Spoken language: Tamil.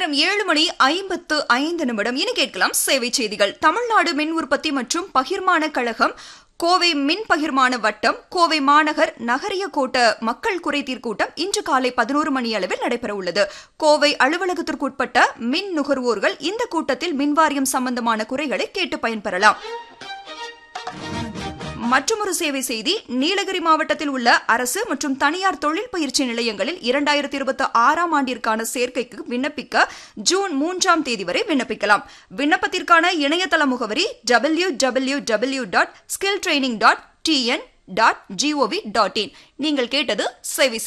நேரம் ஏழு மணி ஐம்பத்து ஐந்து நிமிடம் இனி கேட்கலாம் சேவை செய்திகள் தமிழ்நாடு மின் உற்பத்தி மற்றும் பகிர்மான கழகம் கோவை மின் பகிர்மான வட்டம் கோவை மாநகர் நகரிய கோட்ட மக்கள் குறைதீர் கூட்டம் இன்று காலை பதினோரு மணி அளவில் நடைபெறவுள்ளது கோவை அலுவலகத்திற்குட்பட்ட மின் நுகர்வோர்கள் இந்த கூட்டத்தில் மின்வாரியம் சம்பந்தமான குறைகளை கேட்டு பயன்பெறலாம் மற்றொரு சேவை செய்தி நீலகிரி மாவட்டத்தில் உள்ள அரசு மற்றும் தனியார் தொழில் பயிற்சி நிலையங்களில் இரண்டாயிரத்தி இருபத்தி ஆறாம் ஆண்டிற்கான சேர்க்கைக்கு விண்ணப்பிக்க ஜூன் மூன்றாம் தேதி வரை விண்ணப்பிக்கலாம் விண்ணப்பத்திற்கான இணையதள முகவரி W W W dot skill training dot TN dot GOV dot in நீங்கள் கேட்டது சேவை